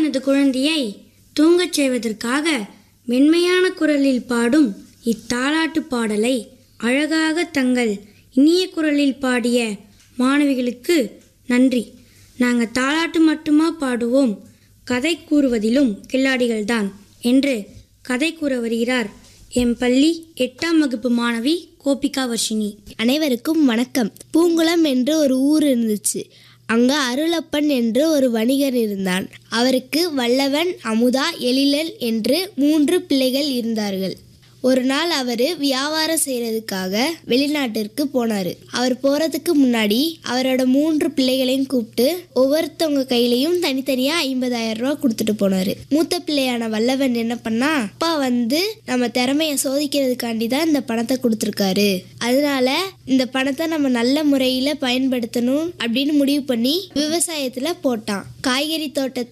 தனது குழந்தையை தூங்கச் செய்வதற்காக மென்மையான குரலில் பாடும் இத்தாலாட்டு பாடலை அழகாக தங்கள் இனிய குரலில் பாடிய மாணவிகளுக்கு நன்றி நாங்கள் தாலாட்டு மட்டுமா பாடுவோம் கதை கூறுவதிலும் கில்லாடிகள்தான் என்று கதை கூற வருகிறார் என் பள்ளி எட்டாம் வகுப்பு மாணவி கோபிகா வர்ஷினி அனைவருக்கும் வணக்கம் பூங்குளம் என்று ஒரு ஊர் இருந்துச்சு அங்க அருளப்பன் என்று ஒரு வணிகர் இருந்தான் அவருக்கு வல்லவன் அமுதா எழிலன் என்று மூன்று பிள்ளைகள் இருந்தார்கள் ஒரு நாள் அவர் வியாபாரம் செய்யறதுக்காக வெளிநாட்டிற்கு போனாரு அவர் போறதுக்கு முன்னாடி அவரோட மூன்று பிள்ளைகளையும் கூப்பிட்டு ஒவ்வொருத்தவங்க கையிலையும் தனித்தனியா ஐம்பதாயிரம் ரூபாய் கொடுத்துட்டு போனாரு மூத்த பிள்ளையான வல்லவன் என்ன பண்ணா அப்பா வந்து நம்ம திறமைய சோதிக்கிறதுக்காண்டி தான் இந்த பணத்தை கொடுத்துருக்காரு அதனால இந்த பணத்தை நம்ம நல்ல முறையில பயன்படுத்தணும் அப்படின்னு முடிவு பண்ணி விவசாயத்துல போட்டான் காய்கறி தோட்டத்தை